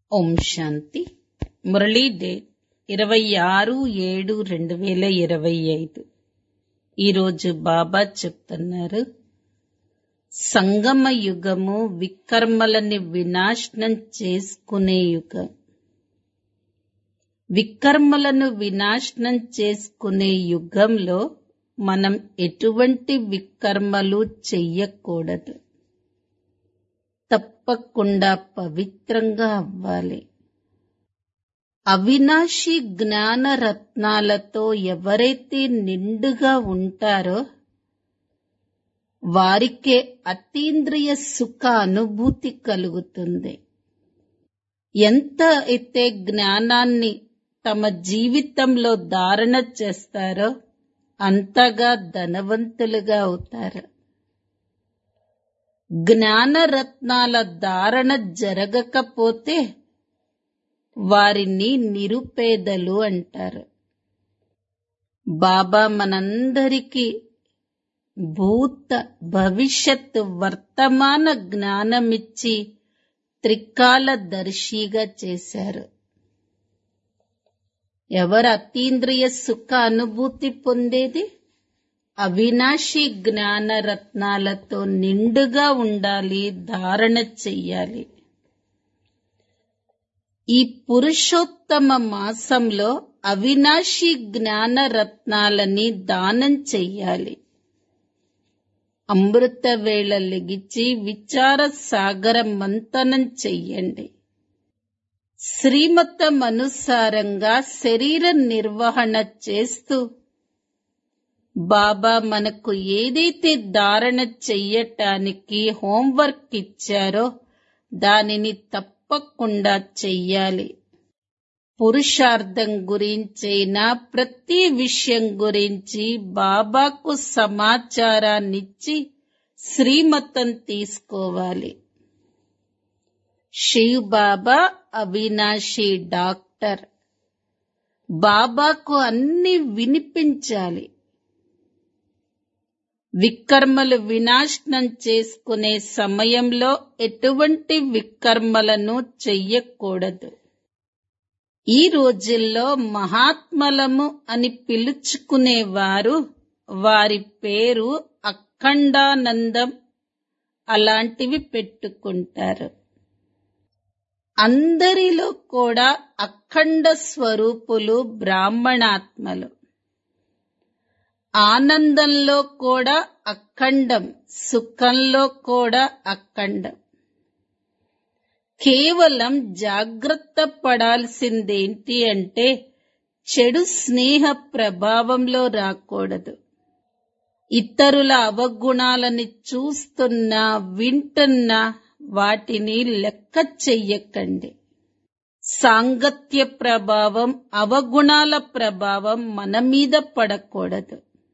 ఓం శాంతి Murali date ఇరవై ఆరు ఏడు రెండు వేల ఇరవై ఐదు ఈరోజు బాబా చెప్తున్నారు సంగమ యుగము వికర్మలని వినాశనం చేసుకునే యుగం వికర్మలను వినాశనం చేసుకునే యుగంలో మనం ఎటువంటి వికర్మలు చెయ్యకూడదు తప్పకుండా పవిత్రంగా అవ్వాలి అవినాశి జ్ఞాన రత్నాలతో ఎవరైతే నిండుగా ఉంటారో వారికే అతీంద్రియ సుఖ అనుభూతి కలుగుతుంది ఎంత అయితే జ్ఞానాన్ని తమ జీవితంలో ధారణ చేస్తారో అంతగా ధనవంతులుగా అవుతారు జ్ఞానరత్నాల ధారణ జరగకపోతే వారిని నిరుపేదలు అంటారు బాబా మనందరికీ భూత భవిష్యత్ వర్తమాన జ్ఞానమిచ్చి త్రికాల దర్శిగా చేశారు ఎవరు అతీంద్రియ సుఖ అనుభూతి పొందేది అవినాశి జ్ఞాన రత్నాలతో నిండుగా ఉండాలి ధారణ చెయ్యాలి ఈ పురుషోత్తమ మాసంలో అవినాశి జ్ఞాన రత్నాలని దానం చెయ్యాలి అమృత వేళ లెగిచి విచార సాగర మంతనం చెయ్యండి శ్రీమతం అనుసారంగా శరీర నిర్వహణ చేస్తూ బాబా మనకు ఏదైతే ధారణ చెయ్యటానికి హోంవర్క్ ఇచ్చారో దానిని తప్పకుండా చెయ్యాలి పురుషార్థం గురించైనా ప్రతి విషయం గురించి బాబాకు సమాచారాన్నిచ్చి శ్రీమతం తీసుకోవాలి శివ్ బాబా అవినాశి డాక్టర్ బాబాకు అన్ని వినిపించాలి వికర్మలు వినాశనం చేసుకునే సమయంలో ఎటువంటి వికర్మలను చెయ్యకూడదు ఈ రోజుల్లో మహాత్మలము అని పిలుచుకునేవారు వారి పేరు అఖండానందం అలాంటివి పెట్టుకుంటారు అందరిలో కూడా అఖండ స్వరూపులు బ్రాహ్మణాత్మలు ఆనందంలో కూడా అఖండం సుఖంలో కూడా అఖండం కేవలం జాగ్రత్త పడాల్సిందేంటి అంటే చెడు స్నేహ ప్రభావంలో రాకూడదు ఇతరుల అవగుణాలని చూస్తున్నా వింటున్నా వాటిని లెక్క చెయ్యకండి సాంగత్య ప్రభావం అవగుణాల ప్రభావం మన మీద పడకూడదు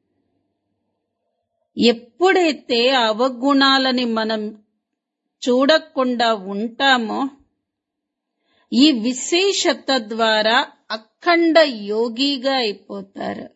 ఎప్పుడైతే అవగుణాలని మనం చూడకుండా ఉంటామో ఈ విశేషత ద్వారా అఖండ యోగిగా అయిపోతారు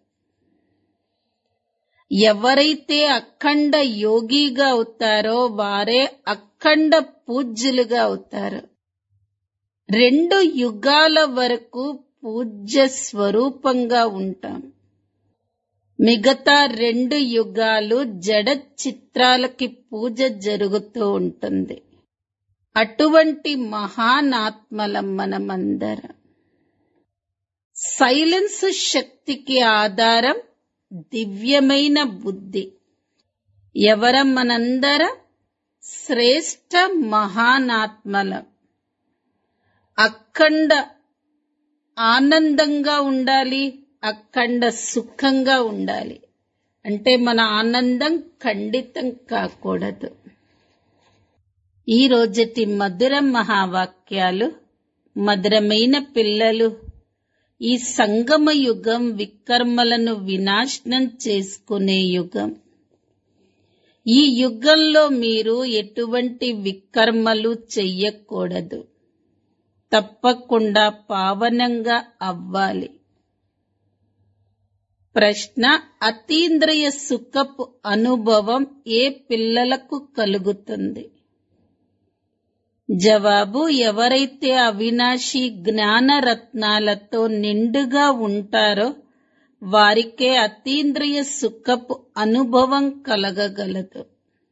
ఎవరైతే అఖండ యోగిగా అవుతారో వారే అఖండ పూజ్యులుగా అవుతారు రెండు యుగాల వరకు పూజ్య స్వరూపంగా ఉంటాం మిగతా రెండు యుగాలు జడ చిత్రాలకి పూజ జరుగుతూ ఉంటుంది అటువంటి మహానాత్మలం మనమందరం సైలెన్స్ శక్తికి ఆధారం దివ్యమైన బుద్ధి ఎవరం మనందరం శ్రేష్ట మహానాత్మలం అఖండ ఆనందంగా ఉండాలి అఖండ సుఖంగా ఉండాలి అంటే మన ఆనందం ఖండితం కాకూడదు ఈ రోజటి మధుర మహావాక్యాలు మధురమైన పిల్లలు ఈ సంగమ యుగం వికర్మలను వినాశనం చేసుకునే యుగం ఈ యుగంలో మీరు ఎటువంటి వికర్మలు చెయ్యకూడదు తప్పకుండా పావనంగా అవ్వాలి ప్రశ్న అతీంద్రియ సుఖపు అనుభవం ఏ పిల్లలకు కలుగుతుంది జవాబు ఎవరైతే అవినాశి జ్ఞాన రత్నాలతో నిండుగా ఉంటారో వారికే అతీంద్రియ సుఖపు అనుభవం కలగగలదు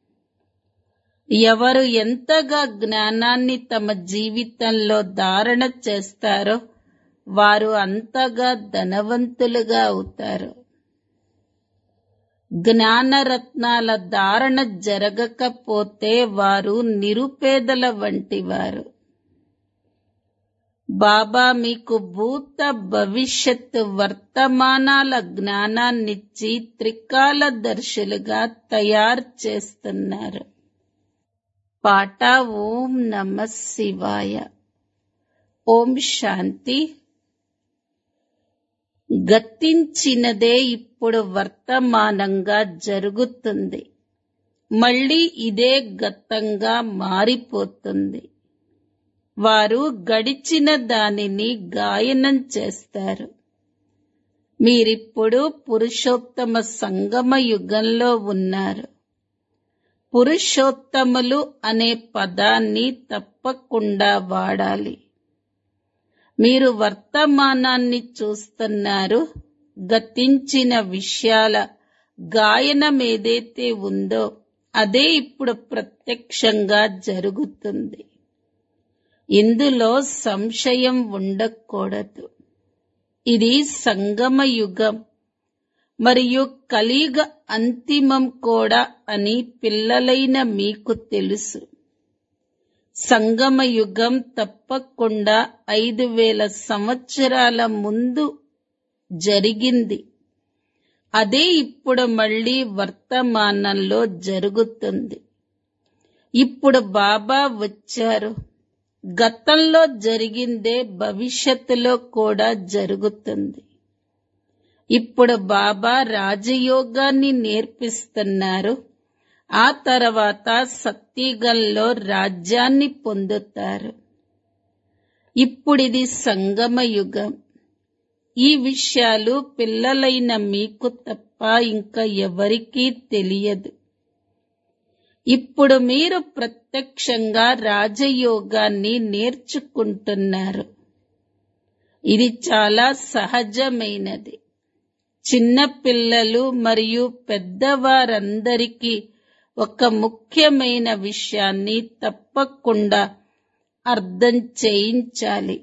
ఎవరు ఎంతగా జ్ఞానాన్ని తమ జీవితంలో ధారణ చేస్తారో వారు అంతగా ధనవంతులుగా అవుతారు జ్ఞానరత్నాల ధారణ జరగకపోతే వారు నిరుపేదల వంటివారు బాబా మీకు భూత భవిష్యత్ వర్తమానాల జ్ఞానాన్నిచ్చి త్రికాలదర్శులుగా తయారు చేస్తున్నారు పాట ఓం నమ శివాయ ఓం శాంతి గతించినదే ఇప్పుడు వర్తమానంగా జరుగుతుంది మళ్ళీ ఇదే గతంగా మారిపోతుంది వారు గడిచిన దానిని గాయనం చేస్తారు మీరిప్పుడు పురుషోత్తమ సంగమ యుగంలో ఉన్నారు పురుషోత్తములు అనే పదాన్ని తప్పకుండా వాడాలి మీరు వర్తమానాన్ని చూస్తున్నారు గతించిన విషయాల గాయనం ఏదైతే ఉందో అదే ఇప్పుడు ప్రత్యక్షంగా జరుగుతుంది ఇందులో సంశయం ఉండకూడదు ఇది సంగమ యుగం మరియు కలియుగ అంతిమం కూడా అని పిల్లలైన మీకు తెలుసు సంగమ యుగం తప్పకుండా ఐదు వేల సంవత్సరాల ముందు జరిగింది అదే ఇప్పుడు మళ్ళీ వర్తమానంలో జరుగుతుంది ఇప్పుడు బాబా వచ్చారు గతంలో జరిగిందే భవిష్యత్తులో కూడా జరుగుతుంది ఇప్పుడు బాబా రాజయోగాన్ని నేర్పిస్తున్నారు ఆ తర్వాత సత్యగంలో రాజ్యాన్ని పొందుతారు ఇప్పుడిది సంగమ యుగం ఈ విషయాలు పిల్లలైన మీకు తప్ప ఇంకా ఎవరికీ తెలియదు ఇప్పుడు మీరు ప్రత్యక్షంగా రాజయోగాన్ని నేర్చుకుంటున్నారు ఇది చాలా సహజమైనది చిన్న పిల్లలు మరియు పెద్దవారందరికీ ఒక ముఖ్యమైన విషయాన్ని తప్పకుండా అర్థం చేయించాలి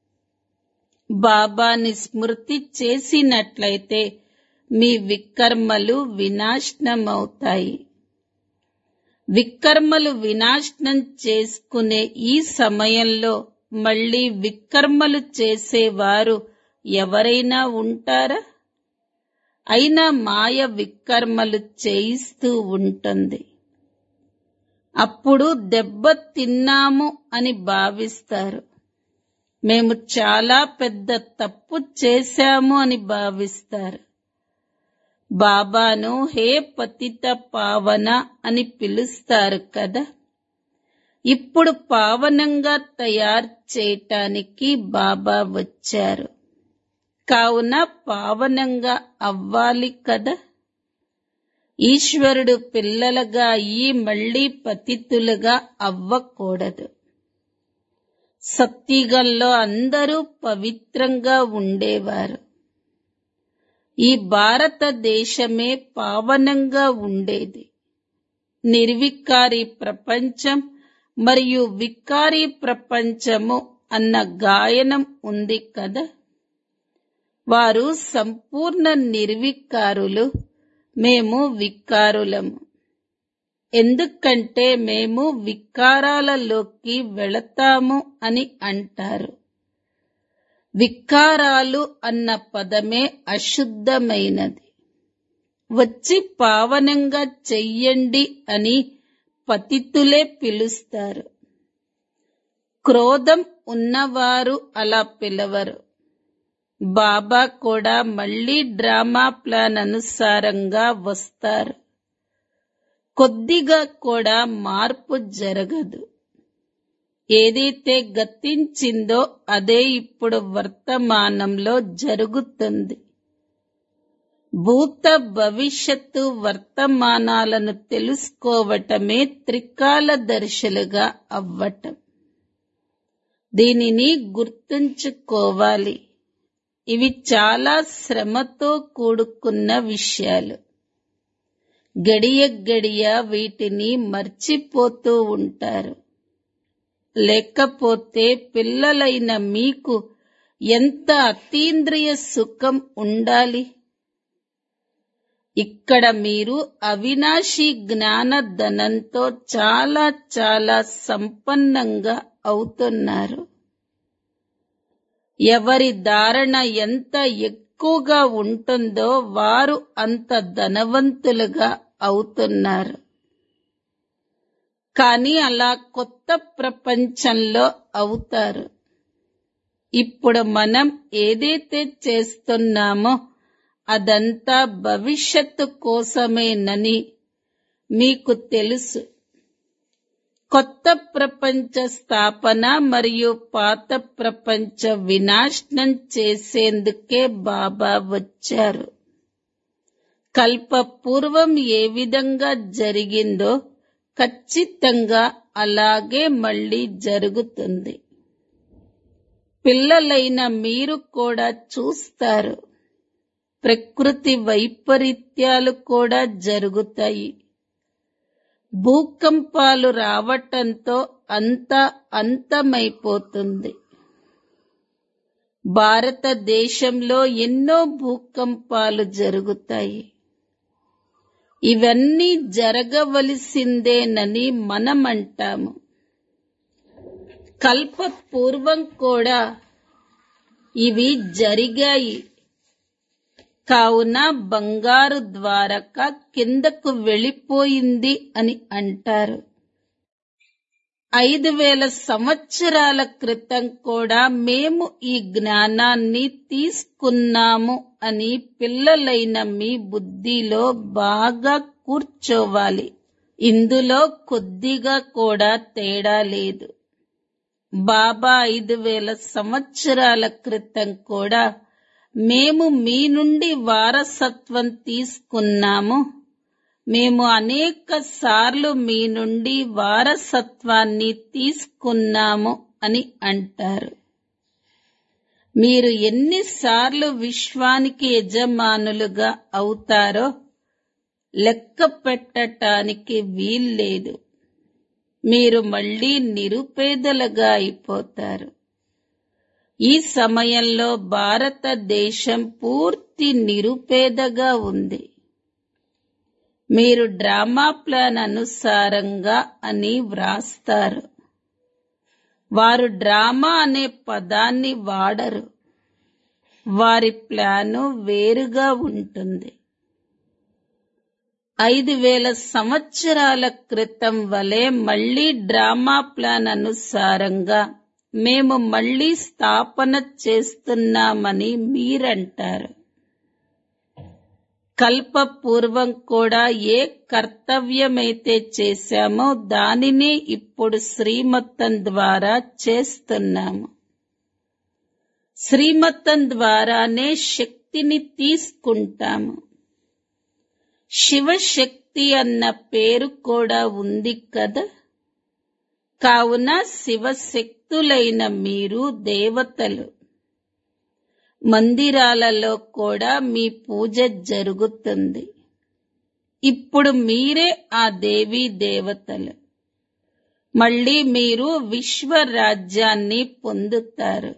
బాబాని స్మృతి చేసినట్లయితే మీ వికర్మలు వినాశనమవుతాయి వికర్మలు వినాశనం చేసుకునే ఈ సమయంలో మళ్ళీ వికర్మలు చేసేవారు ఎవరైనా ఉంటారా అయినా మాయ వికర్మలు చేయిస్తూ ఉంటుంది అప్పుడు దెబ్బ తిన్నాము అని భావిస్తారు మేము చాలా పెద్ద తప్పు చేశాము అని భావిస్తారు బాబాను హే పతిత పావన అని పిలుస్తారు కదా ఇప్పుడు పావనంగా తయారు చేయటానికి బాబా వచ్చారు కావున పావనంగా అవ్వాలి కదా ఈశ్వరుడు పిల్లలుగా అయ్యి మళ్ళీ పతితులుగా అవ్వకూడదు సత్తిగల్లో అందరూ పవిత్రంగా ఉండేవారు ఈ భారతదేశమే పావనంగా ఉండేది నిర్వికారి ప్రపంచం మరియు వికారి ప్రపంచము అన్న గాయనం ఉంది కదా వారు సంపూర్ణ నిర్వికారులు మేము వికారులము ఎందుకంటే మేము వికారాలలోకి వెళతాము అని అంటారు వికారాలు అన్న పదమే అశుద్ధమైనది వచ్చి పావనంగా చెయ్యండి అని పతితులే పిలుస్తారు క్రోధం ఉన్నవారు అలా పిలవరు బాబా కూడా మళ్ళీ డ్రామా ప్లాన్ అనుసారంగా వస్తారు కొద్దిగా కూడా మార్పు జరగదు ఏదైతే గతించిందో అదే ఇప్పుడు వర్తమానంలో జరుగుతుంది భూత భవిష్యత్తు వర్తమానాలను తెలుసుకోవటమే త్రికాలదర్శులుగా అవ్వటం దీనిని గుర్తుంచుకోవాలి ఇవి చాలా శ్రమతో కూడుకున్న విషయాలు గడియ గడియ వీటిని మర్చిపోతూ ఉంటారు లేకపోతే పిల్లలైన మీకు ఎంత అతీంద్రియ సుఖం ఉండాలి ఇక్కడ మీరు అవినాశి జ్ఞాన ధనంతో చాలా చాలా సంపన్నంగా అవుతున్నారు ఎవరి ధారణ ఎంత ఎక్కువగా ఉంటుందో వారు అంత ధనవంతులుగా అవుతున్నారు కానీ అలా కొత్త ప్రపంచంలో అవుతారు ఇప్పుడు మనం ఏదైతే చేస్తున్నామో అదంతా భవిష్యత్తు కోసమేనని మీకు తెలుసు కొత్త ప్రపంచ స్థాపన మరియు పాత ప్రపంచ వినాశనం చేసేందుకే బాబా వచ్చారు కల్ప పూర్వం ఏ విధంగా జరిగిందో ఖచ్చితంగా అలాగే మళ్ళీ జరుగుతుంది పిల్లలైన మీరు కూడా చూస్తారు ప్రకృతి వైపరీత్యాలు కూడా జరుగుతాయి భూకంపాలు రావటంతో అంతా అంతమైపోతుంది భారతదేశంలో ఎన్నో భూకంపాలు జరుగుతాయి ఇవన్నీ జరగవలసిందేనని మనమంటాము కల్ప పూర్వం కూడా ఇవి జరిగాయి కావున బంగారు ద్వారక కిందకు వెళ్ళిపోయింది అని అంటారు ఐదు వేల సంవత్సరాల క్రితం కూడా మేము ఈ జ్ఞానాన్ని తీసుకున్నాము అని పిల్లలైన మీ బుద్ధిలో బాగా కూర్చోవాలి ఇందులో కొద్దిగా కూడా తేడా లేదు బాబా ఐదు వేల సంవత్సరాల క్రితం కూడా మేము మీ నుండి వారసత్వం తీసుకున్నాము మేము అనేక సార్లు మీ నుండి వారసత్వాన్ని తీసుకున్నాము అని అంటారు మీరు ఎన్నిసార్లు విశ్వానికి యజమానులుగా అవుతారో లెక్క పెట్టటానికి వీల్లేదు మీరు మళ్ళీ నిరుపేదలుగా అయిపోతారు ఈ సమయంలో భారతదేశం పూర్తి నిరుపేదగా ఉంది మీరు డ్రామా ప్లాన్ అనుసారంగా అని వ్రాస్తారు వారు డ్రామా అనే పదాన్ని వాడరు వారి ప్లాను వేరుగా ఉంటుంది ఐదు వేల సంవత్సరాల క్రితం వలె మళ్ళీ డ్రామా ప్లాన్ అనుసారంగా మేము మళ్ళీ స్థాపన చేస్తున్నామని మీరంటారు కల్ప పూర్వం కూడా ఏ కర్తవ్యమైతే చేశామో దానినే ఇప్పుడు శ్రీమతం ద్వారా చేస్తున్నాము శ్రీమతం ద్వారానే శక్తిని తీసుకుంటాము శివశక్తి అన్న పేరు కూడా ఉంది కదా కావున శివశక్తులైన మీరు దేవతలు మందిరాలలో కూడా మీ పూజ జరుగుతుంది ఇప్పుడు మీరే ఆ దేవీ దేవతలు మళ్ళీ మీరు విశ్వరాజ్యాన్ని పొందుతారు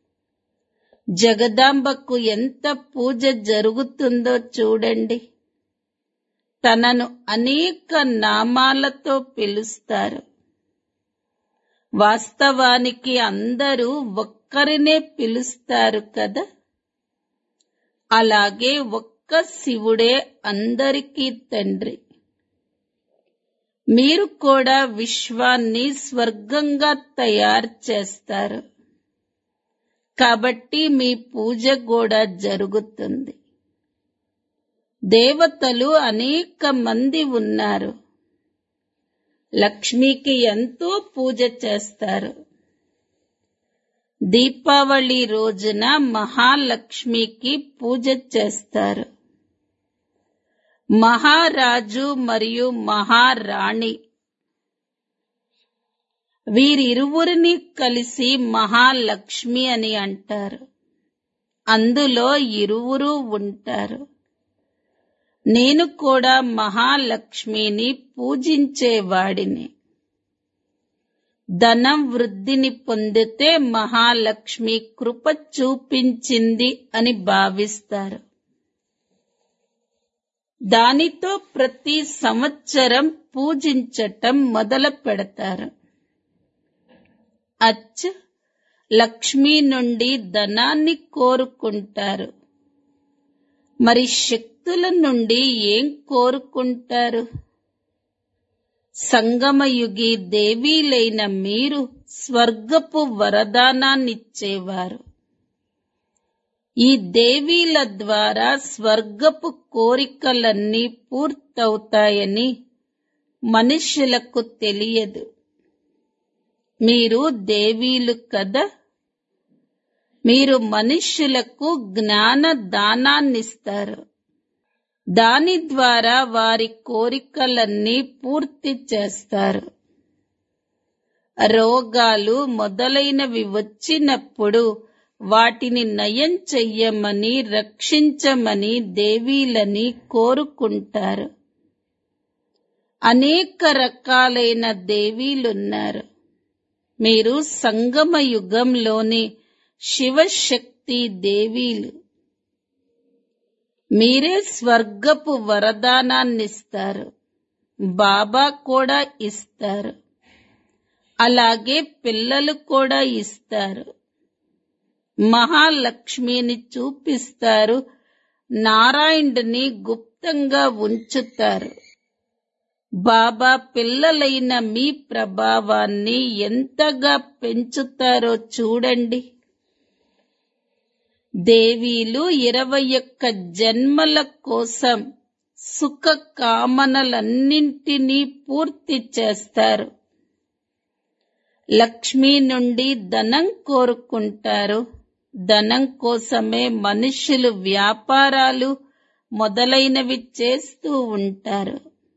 జగదాంబకు ఎంత పూజ జరుగుతుందో చూడండి తనను అనేక నామాలతో పిలుస్తారు వాస్తవానికి అందరూ ఒక్కరినే పిలుస్తారు కదా అలాగే ఒక్క శివుడే అందరికీ తండ్రి మీరు కూడా విశ్వాన్ని స్వర్గంగా తయారు చేస్తారు కాబట్టి మీ పూజ కూడా జరుగుతుంది దేవతలు అనేక మంది ఉన్నారు లక్ష్మికి ఎంతో పూజ చేస్తారు దీపావళి రోజున మహాలక్ష్మికి పూజ చేస్తారు మహారాజు మరియు మహారాణి వీరిరువురిని కలిసి మహాలక్ష్మి అని అంటారు అందులో ఇరువురు ఉంటారు నేను కూడా మహాలక్ష్మిని పూజించేవాడిని ధనం వృద్ధిని పొందితే మహాలక్ష్మి కృప చూపించింది అని భావిస్తారు దానితో ప్రతి సంవత్సరం పూజించటం మొదలు పెడతారు అచ్చ లక్ష్మి నుండి ధనాన్ని కోరుకుంటారు మరి శక్తుల నుండి ఏం కోరుకుంటారు సంగమయుగి దేవీలైన మీరు స్వర్గపు వరదానాన్నిచ్చేవారు ఈ దేవీల ద్వారా స్వర్గపు కోరికలన్నీ పూర్తవుతాయని మనుషులకు తెలియదు మీరు దేవీలు కదా మీరు మనుష్యులకు జ్ఞాన దానాన్నిస్తారు దాని ద్వారా వారి కోరికలన్నీ పూర్తి చేస్తారు రోగాలు మొదలైనవి వచ్చినప్పుడు వాటిని నయం చెయ్యమని రక్షించమని దేవీలని కోరుకుంటారు అనేక రకాలైన దేవీలున్నారు మీరు సంగమ యుగంలోని శివశక్తి దేవీలు మీరే స్వర్గపు వరదానాన్నిస్తారు బాబా కూడా ఇస్తారు అలాగే పిల్లలు కూడా ఇస్తారు మహాలక్ష్మిని చూపిస్తారు నారాయణుడిని గుప్తంగా ఉంచుతారు బాబా పిల్లలైన మీ ప్రభావాన్ని ఎంతగా పెంచుతారో చూడండి దేవీలు ఇరవై ఒక్క జన్మల కోసం సుఖ కామనలన్నింటినీ పూర్తి చేస్తారు లక్ష్మి నుండి ధనం కోరుకుంటారు ధనం కోసమే మనుషులు వ్యాపారాలు మొదలైనవి చేస్తూ ఉంటారు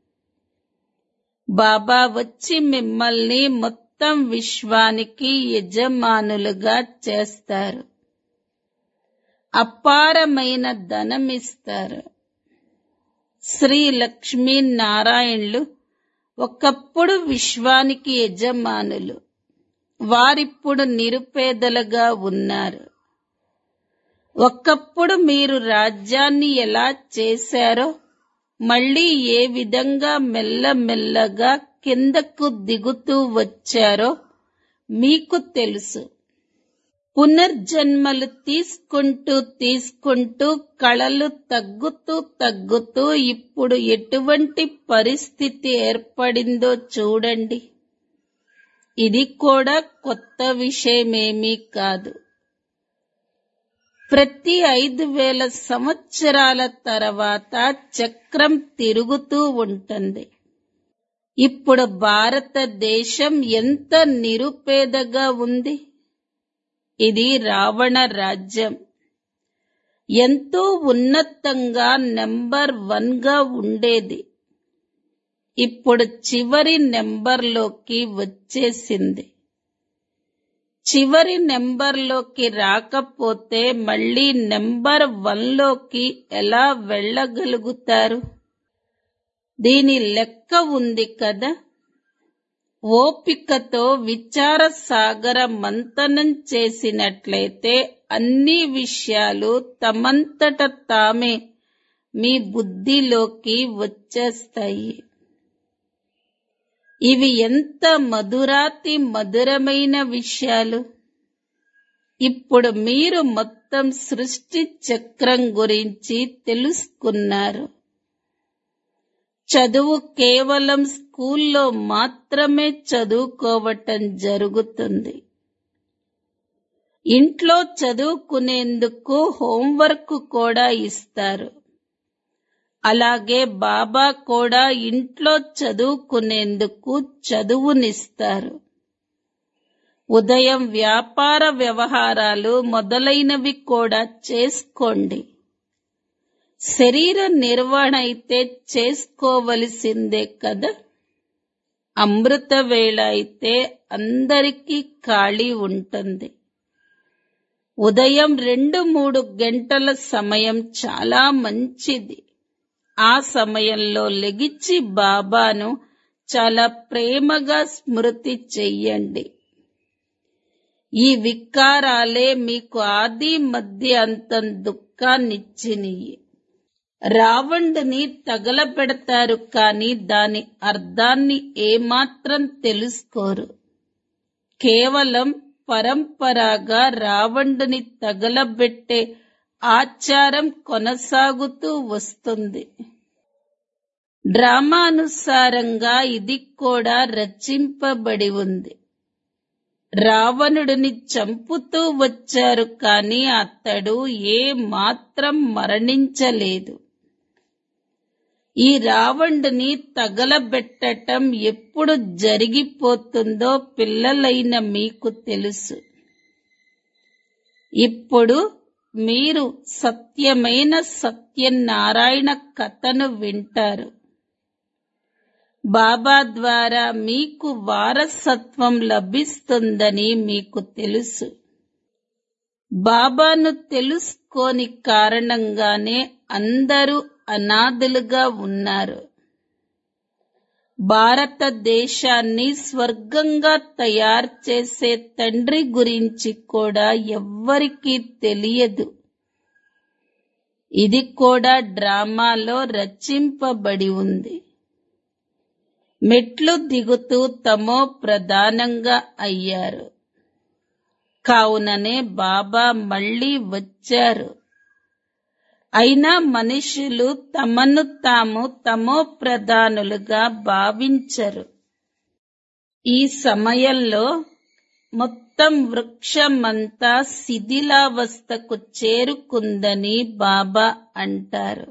బాబా వచ్చి మిమ్మల్ని మొత్తం విశ్వానికి యజమానులుగా చేస్తారు అపారమైన ధనమిస్తారు శ్రీ లక్ష్మీ నారాయణులు ఒకప్పుడు విశ్వానికి యజమానులు వారిప్పుడు నిరుపేదలుగా ఉన్నారు ఒకప్పుడు మీరు రాజ్యాన్ని ఎలా చేశారో మళ్ళీ ఏ విధంగా మెల్లమెల్లగా కిందకు దిగుతూ వచ్చారో మీకు తెలుసు పునర్జన్మలు తీసుకుంటూ తీసుకుంటూ కళలు తగ్గుతూ తగ్గుతూ ఇప్పుడు ఎటువంటి పరిస్థితి ఏర్పడిందో చూడండి ఇది కూడా కొత్త విషయమేమీ కాదు ప్రతి ఐదు వేల సంవత్సరాల తర్వాత చక్రం తిరుగుతూ ఉంటుంది ఇప్పుడు భారతదేశం ఎంత నిరుపేదగా ఉంది ఇది రావణ రాజ్యం ఎంతో ఉన్నతంగా నెంబర్ వన్ గా ఉండేది ఇప్పుడు చివరి నెంబర్లోకి వచ్చేసింది చివరి నెంబర్లోకి రాకపోతే మళ్ళీ నెంబర్ వన్లోకి ఎలా వెళ్ళగలుగుతారు దీని లెక్క ఉంది కదా ఓపికతో విచార సాగర మంతనం చేసినట్లయితే అన్ని విషయాలు తమంతట తామే మీ బుద్ధిలోకి వచ్చేస్తాయి ఇవి ఎంత మధురాతి మధురమైన విషయాలు ఇప్పుడు మీరు మొత్తం సృష్టి చక్రం గురించి తెలుసుకున్నారు చదువు కేవలం స్కూల్లో మాత్రమే చదువుకోవటం జరుగుతుంది ఇంట్లో చదువుకునేందుకు హోంవర్క్ కూడా ఇస్తారు అలాగే బాబా కూడా ఇంట్లో చదువుకునేందుకు చదువునిస్తారు ఉదయం వ్యాపార వ్యవహారాలు మొదలైనవి కూడా చేసుకోండి శరీర నిర్వహణ అయితే చేసుకోవలసిందే కదా అమృత వేళ అయితే అందరికీ ఖాళీ ఉంటుంది ఉదయం రెండు మూడు గంటల సమయం చాలా మంచిది ఆ సమయంలో లెగిచి బాబాను చాలా ప్రేమగా స్మృతి చెయ్యండి ఈ వికారాలే మీకు ఆది మధ్య అంతం దుఃఖాన్నిచ్చినయి రావణుని తగలబెడతారు కాని దాని అర్థాన్ని ఏమాత్రం తెలుసుకోరు కేవలం పరంపరాగా రావణుని తగలబెట్టే ఆచారం కొనసాగుతూ వస్తుంది డ్రామానుసారంగా ఇది కూడా రచింపబడి ఉంది రావణుడిని చంపుతూ వచ్చారు కాని అతడు ఏ మాత్రం మరణించలేదు ఈ రావణుడిని తగలబెట్టటం ఎప్పుడు జరిగిపోతుందో పిల్లలైన మీకు తెలుసు ఇప్పుడు మీరు సత్యమైన సత్యనారాయణ కథను వింటారు బాబా ద్వారా మీకు వారసత్వం లభిస్తుందని మీకు తెలుసు బాబాను తెలుసుకోని కారణంగానే అందరూ అనాథులుగా ఉన్నారు భారతదేశాన్ని స్వర్గంగా తయారు చేసే తండ్రి గురించి కూడా ఎవ్వరికీ తెలియదు ఇది కూడా డ్రామాలో రచింపబడి ఉంది మెట్లు దిగుతూ తమో ప్రధానంగా అయ్యారు కావుననే బాబా మళ్ళీ వచ్చారు అయినా మనుషులు తమను తాము తమో ప్రధానులుగా భావించరు ఈ సమయంలో మొత్తం వృక్షమంతా శిథిలావస్థకు చేరుకుందని బాబా అంటారు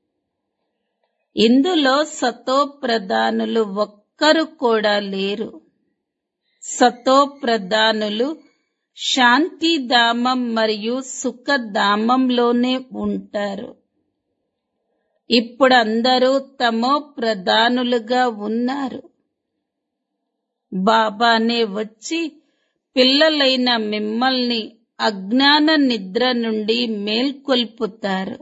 ఇందులో సతో ప్రధానులు ఒక్కరు కూడా లేరు సతో ప్రధానులు శాంతిధామం మరియు సుఖధామంలోనే ఉంటారు ఇప్పుడు అందరూ తమో ప్రధానులుగా ఉన్నారు బాబానే వచ్చి పిల్లలైన మిమ్మల్ని అజ్ఞాన నిద్ర నుండి మేల్కొల్పుతారు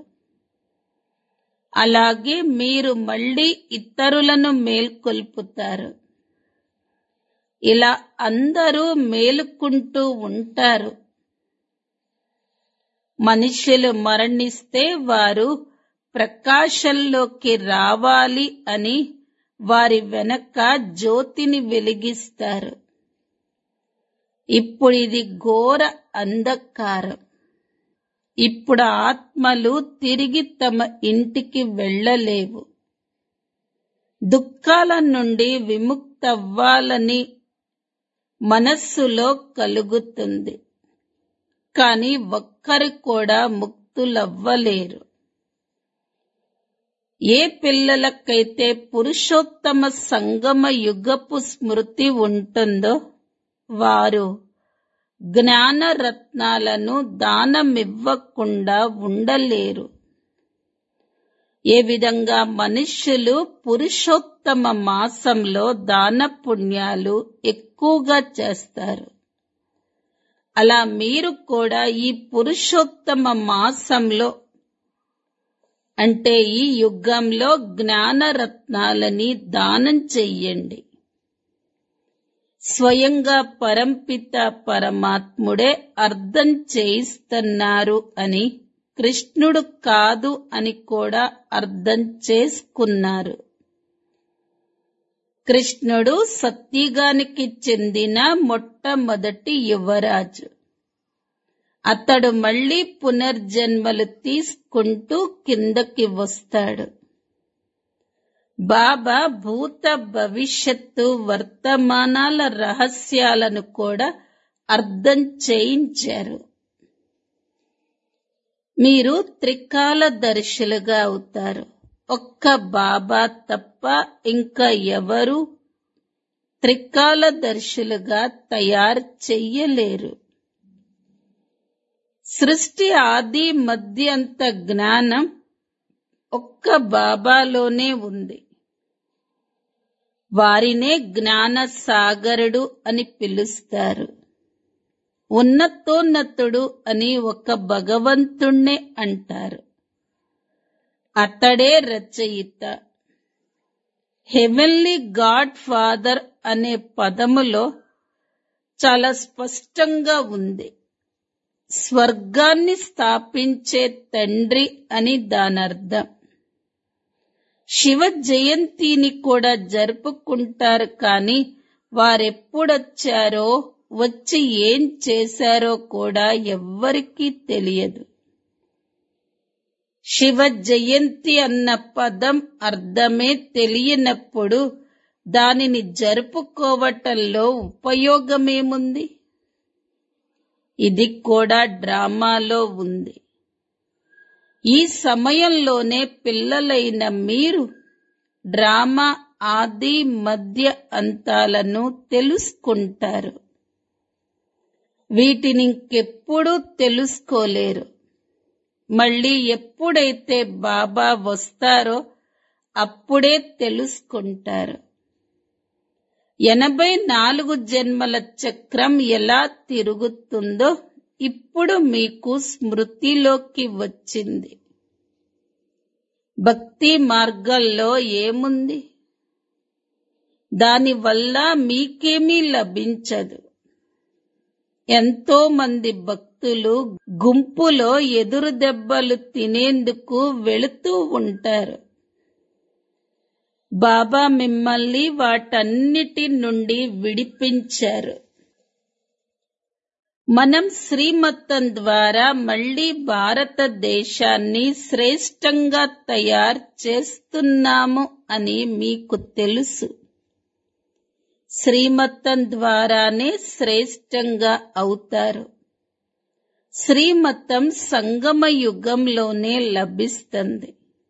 అలాగే మీరు మళ్ళీ ఇతరులను మేల్కొల్పుతారు ఇలా అందరూ మేలుకుంటూ ఉంటారు మనుషులు మరణిస్తే వారు ప్రకాశంలోకి రావాలి అని వారి వెనక జ్యోతిని వెలిగిస్తారు ఇప్పుడు ఇది ఘోర అంధకారం ఇప్పుడు ఆత్మలు తిరిగి తమ ఇంటికి వెళ్ళలేవు దుఃఖాల నుండి విముక్తవ్వాలని మనస్సులో కలుగుతుంది కాని ఒక్కరు కూడా ముక్తులవ్వలేరు ఏ పిల్లలకైతే పురుషోత్తమ సంగమ యుగపు స్మృతి ఉంటుందో వారు జ్ఞాన రత్నాలను దానమివ్వకుండా ఉండలేరు ఏ విధంగా మనుష్యులు పురుషోత్తమ మాసంలో దాన పుణ్యాలు ఎక్కువగా చేస్తారు అలా మీరు కూడా ఈ పురుషోత్తమ మాసంలో అంటే ఈ యుగంలో జ్ఞాన రత్నాలని దానం చెయ్యండి స్వయంగా పరంపిత పరమాత్ముడే అర్థం చేయిస్తున్నారు అని కృష్ణుడు కాదు అని కూడా అర్థం చేసుకున్నారు కృష్ణుడు సత్యుగానికి చెందిన మొట్టమొదటి యువరాజు అతడు మళ్ళీ పునర్జన్మలు తీసుకుంటూ కిందకి వస్తాడు బాబా భూత భవిష్యత్తు వర్తమానాల రహస్యాలను కూడా అర్థం చేయించారు మీరు త్రికాల దర్శులుగా అవుతారు ఒక్క బాబా తప్ప ఇంకా ఎవరు త్రికాల దర్శులుగా తయారు చెయ్యలేరు సృష్టి ఆది మధ్యంత జ్ఞానం ఒక్క బాబాలోనే ఉంది వారినే జ్ఞాన సాగరుడు అని పిలుస్తారు ఉన్నతోన్నతుడు అని ఒక భగవంతుణ్ణే అంటారు అతడే రచయిత హెవెన్లీ గాడ్ ఫాదర్ అనే పదములో చాలా స్పష్టంగా ఉంది స్వర్గాన్ని స్థాపించే తండ్రి అని దానర్థం శివ జయంతిని కూడా జరుపుకుంటారు కానీ వారెప్పుడొచ్చారో వచ్చి ఏం చేశారో కూడా ఎవ్వరికీ తెలియదు శివ జయంతి అన్న పదం అర్థమే తెలియనప్పుడు దానిని జరుపుకోవటంలో ఉపయోగమేముంది ఇది కూడా డ్రామాలో ఉంది ఈ సమయంలోనే పిల్లలైన మీరు డ్రామా ఆది మధ్య అంతాలను తెలుసుకుంటారు వీటిని ఇంకెప్పుడూ తెలుసుకోలేరు మళ్ళీ ఎప్పుడైతే బాబా వస్తారో అప్పుడే తెలుసుకుంటారు ఎనభై నాలుగు జన్మల చక్రం ఎలా తిరుగుతుందో ఇప్పుడు మీకు స్మృతిలోకి వచ్చింది భక్తి మార్గంలో ఏముంది దానివల్ల మీకేమీ లభించదు ఎంతో మంది భక్తులు గుంపులో ఎదురు దెబ్బలు తినేందుకు వెళుతూ ఉంటారు బాబా మిమ్మల్ని వాటన్నిటి నుండి విడిపించారు మనం శ్రీమతం ద్వారా మళ్ళీ భారతదేశాన్ని శ్రేష్టంగా తయారు చేస్తున్నాము అని మీకు తెలుసు శ్రీమతం ద్వారానే శ్రేష్టంగా అవుతారు శ్రీమతం సంగమ యుగంలోనే లభిస్తుంది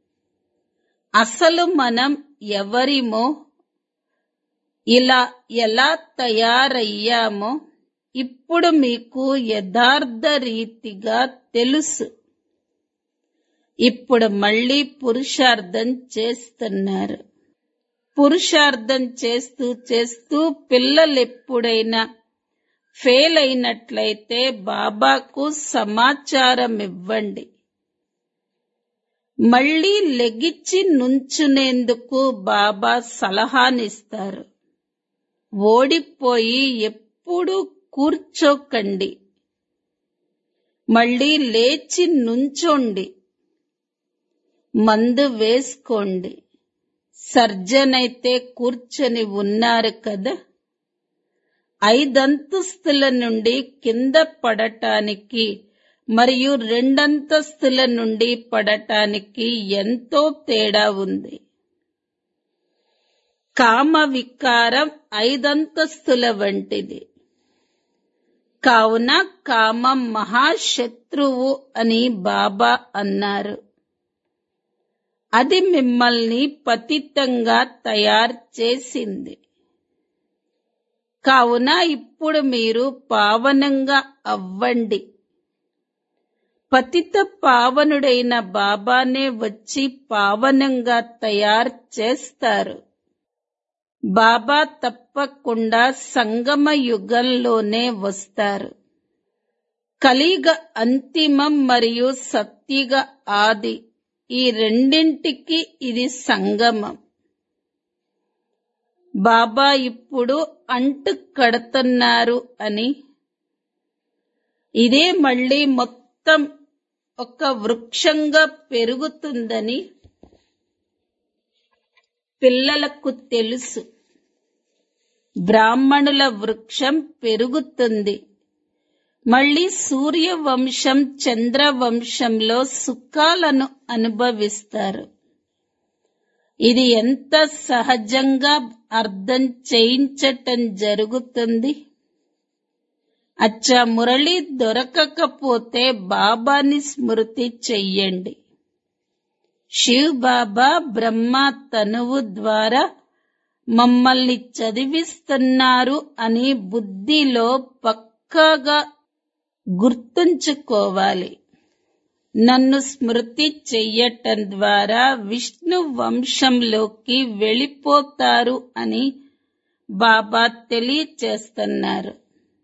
అసలు మనం ఎవరిమో ఇలా ఎలా తయారయ్యామో ఇప్పుడు మీకు యథార్థ రీతిగా తెలుసు ఇప్పుడు మళ్ళీ పురుషార్థం చేస్తున్నారు పురుషార్థం చేస్తూ చేస్తూ పిల్లలు ఎప్పుడైనా ఫెయిల్ అయినట్లయితే బాబాకు సమాచారం ఇవ్వండి మళ్ళీ లెగిచ్చి నుంచునేందుకు బాబా సలహానిస్తారు ఓడిపోయి ఎప్పుడు కూర్చోకండి మళ్ళీ లేచి నుంచోండి మందు వేసుకోండి సర్జన్ అయితే కూర్చొని ఉన్నారు కదా ఐదంతస్తుల నుండి కింద పడటానికి మరియు రెండంతస్తుల నుండి పడటానికి ఎంతో తేడా ఉంది కామ వికారం ఐదంతస్తుల వంటిది కావున కామం మహాశత్రువు అని బాబా అన్నారు అది మిమ్మల్ని పతితంగా తయారు చేసింది కావున ఇప్పుడు మీరు పావనంగా అవ్వండి పతిత పావనుడైన బాబానే వచ్చి పావనంగా తయారు చేస్తారు బాబా తప్పకుండా సంగమ యుగంలోనే వస్తారు కలిగ అంతిమం మరియు సత్యుగ ఆది ఈ రెండింటికి ఇది సంగమం బాబా ఇప్పుడు అంటు కడుతున్నారు అని ఇదే మళ్ళీ మొత్తం ఒక వృక్షంగా పెరుగుతుందని పిల్లలకు తెలుసు బ్రాహ్మణుల వృక్షం పెరుగుతుంది మళ్ళీ సూర్యవంశం చంద్రవంశంలో సుఖాలను అనుభవిస్తారు ఇది ఎంత సహజంగా అర్థం చేయించటం జరుగుతుంది అచ్చా మురళి దొరకకపోతే బాబాని స్మృతి చెయ్యండి శివ్ బాబా బ్రహ్మ తనువు ద్వారా మమ్మల్ని చదివిస్తున్నారు అని బుద్ధిలో పక్కాగా గుర్తుంచుకోవాలి నన్ను స్మృతి చెయ్యటం ద్వారా విష్ణు వంశంలోకి వెళ్ళిపోతారు అని బాబా తెలియచేస్తున్నారు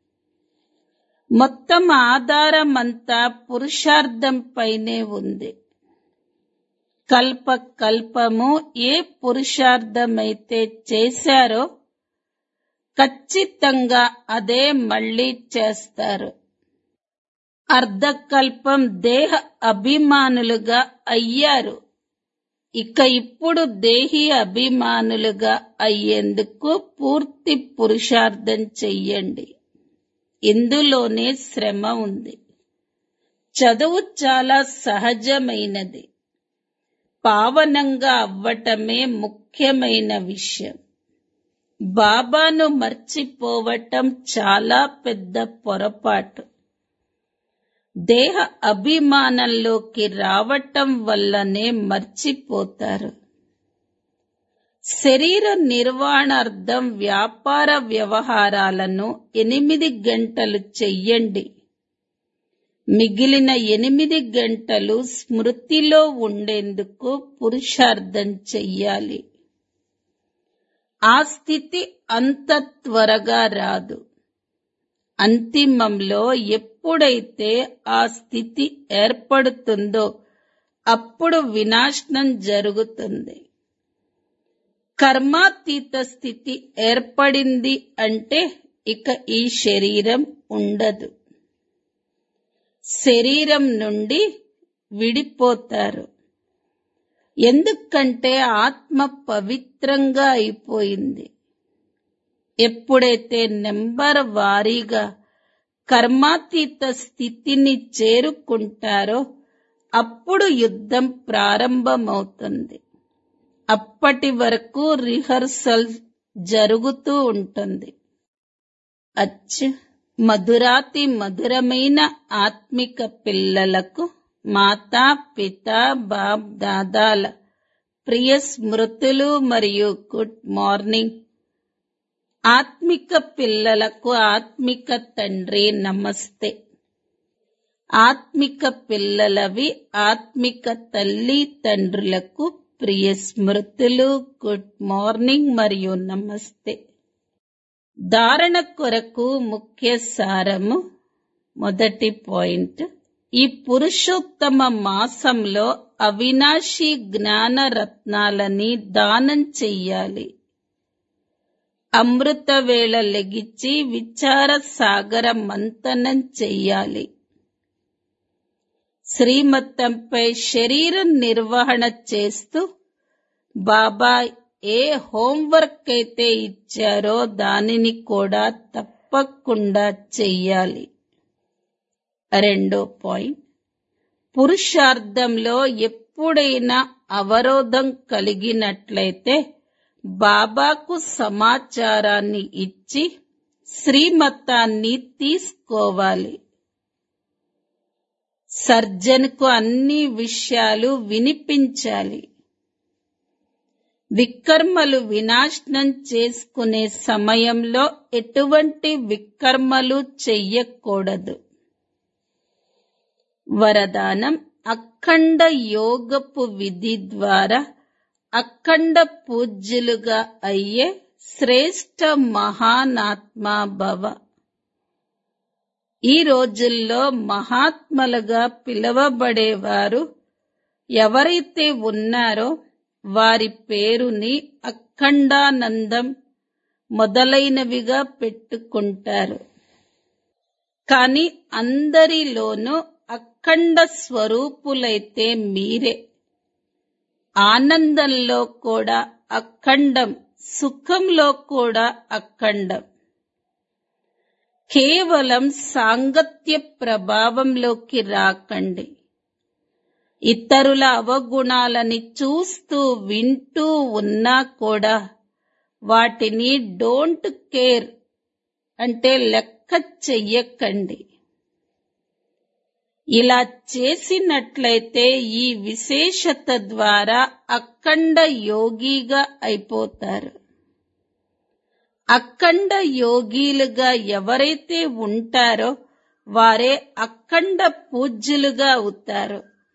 మొత్తం ఆధారమంతా పురుషార్థంపైనే ఉంది కల్ప కల్పము ఏ పురుషార్థమైతే చేశారో ఖచ్చితంగా అదే మళ్ళీ చేస్తారు అర్ధకల్పం దేహ అభిమానులుగా అయ్యారు ఇక ఇప్పుడు దేహి అభిమానులుగా అయ్యేందుకు పూర్తి పురుషార్థం చెయ్యండి ఇందులోనే శ్రమ ఉంది చదువు చాలా సహజమైనది పావనంగా అవ్వటమే ముఖ్యమైన విషయం బాబాను మర్చిపోవటం చాలా పెద్ద పొరపాటు దేహ అభిమానంలోకి రావటం వల్లనే మర్చిపోతారు శరీర నిర్వహణార్థం వ్యాపార వ్యవహారాలను ఎనిమిది గంటలు చెయ్యండి మిగిలిన ఎనిమిది గంటలు స్మృతిలో ఉండేందుకు పురుషార్థం చెయ్యాలి ఆ స్థితి అంత త్వరగా రాదు అంతిమంలో ఎప్పుడైతే ఆ స్థితి ఏర్పడుతుందో అప్పుడు వినాశనం జరుగుతుంది కర్మాతీత స్థితి ఏర్పడింది అంటే ఇక ఈ శరీరం ఉండదు శరీరం నుండి విడిపోతారు ఎందుకంటే ఆత్మ పవిత్రంగా అయిపోయింది ఎప్పుడైతే నెంబర్ వారీగా కర్మాతీత స్థితిని చేరుకుంటారో అప్పుడు యుద్ధం ప్రారంభమవుతుంది అప్పటి వరకు రిహర్సల్ జరుగుతూ ఉంటుంది అచ్చ మధురాతి మధురమైన ఆత్మిక పిల్లలకు మాతా పిత బాబ్ దాదాల ప్రియ స్మృతులు మరియు గుడ్ మార్నింగ్ ఆత్మిక పిల్లలకు ఆత్మిక తండ్రి నమస్తే ఆత్మిక పిల్లలవి ఆత్మిక తల్లి తండ్రులకు ప్రియ స్మృతులు గుడ్ మార్నింగ్ మరియు నమస్తే ధారణ కొరకు ముఖ్య సారము మొదటి పాయింట్ ఈ పురుషోత్తమ మాసంలో అవినాశి జ్ఞాన రత్నాలని దానం చెయ్యాలి అమృత వేళ లెగిచి విచార సాగర మంతనం చెయ్యాలి శ్రీమతంపై శరీరం నిర్వహణ చేస్తూ బాబా ఏ హోంవర్క్ అయితే ఇచ్చారో దానిని కూడా తప్పకుండా చెయ్యాలి రెండో పాయింట్ పురుషార్థంలో ఎప్పుడైనా అవరోధం కలిగినట్లయితే బాబాకు సమాచారాన్ని ఇచ్చి శ్రీమతాన్ని తీసుకోవాలి సర్జన్కు అన్ని విషయాలు వినిపించాలి వికర్మలు వినాశనం చేసుకునే సమయంలో ఎటువంటి వికర్మలు చెయ్యకూడదు వరదానం అఖండ యోగపు విధి ద్వారా అఖండ పూజ్యులుగా అయ్యే శ్రేష్ఠ మహానాత్మా భవ ఈ రోజుల్లో మహాత్మలుగా పిలువబడేవారు ఎవరైతే ఉన్నారో వారి పేరుని అఖండానందం మొదలైనవిగా పెట్టుకుంటారు కాని అందరిలోనూ అఖండ స్వరూపులైతే మీరే ఆనందంలో కూడా అఖండం సుఖంలో కూడా అఖండం కేవలం సాంగత్య ప్రభావంలోకి రాకండి ఇతరుల అవగుణాలని చూస్తూ వింటూ ఉన్నా కూడా వాటిని డోంట్ కేర్ అంటే లెక్క చెయ్యకండి ఇలా చేసినట్లయితే ఈ విశేషత ద్వారా అఖండ యోగిగా అయిపోతారు అఖండ యోగిలుగా ఎవరైతే ఉంటారో వారే అఖండ పూజ్యులుగా అవుతారు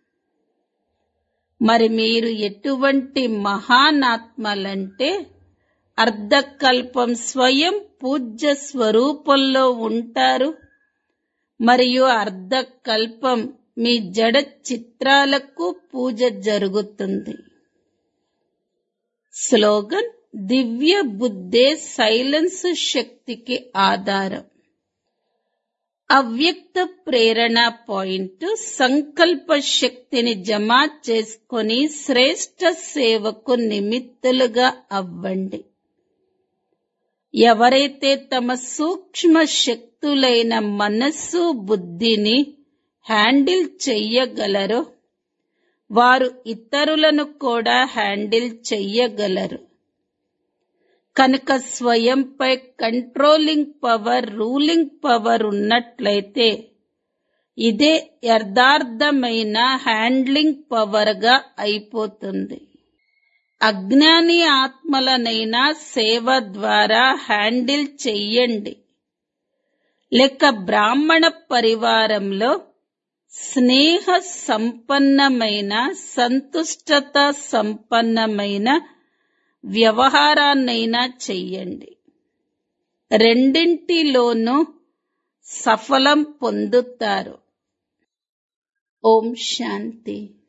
మరి మీరు ఎటువంటి మహానాత్మలంటే అర్ధకల్పం స్వయం పూజ్య స్వరూపంలో ఉంటారు మరియు అర్ధకల్పం మీ జడ చిత్రాలకు పూజ జరుగుతుంది స్లోగన్ దివ్య బుద్ధే సైలెన్స్ శక్తికి ఆధారం అవ్యక్త ప్రేరణ పాయింట్ సంకల్ప శక్తిని జమ చేసుకొని శ్రేష్ట సేవకు నిమిత్తులుగా అవ్వండి ఎవరైతే తమ సూక్ష్మ శక్తులైన మనస్సు బుద్ధిని హ్యాండిల్ చెయ్యగలరో వారు ఇతరులను కూడా హ్యాండిల్ చెయ్యగలరు కనుక స్వయంపై కంట్రోలింగ్ పవర్ రూలింగ్ పవర్ ఉన్నట్లయితే ఇదే యథార్థమైన హ్యాండ్లింగ్ పవర్గా అయిపోతుంది అజ్ఞాని ఆత్మలనైనా సేవ ద్వారా హ్యాండిల్ చెయ్యండి లేక బ్రాహ్మణ పరివారంలో స్నేహ సంపన్నమైన సంతుష్టత సంపన్నమైన వ్యవహారాన్నైనా చెయ్యండి రెండింటిలోనూ సఫలం పొందుతారు ఓం శాంతి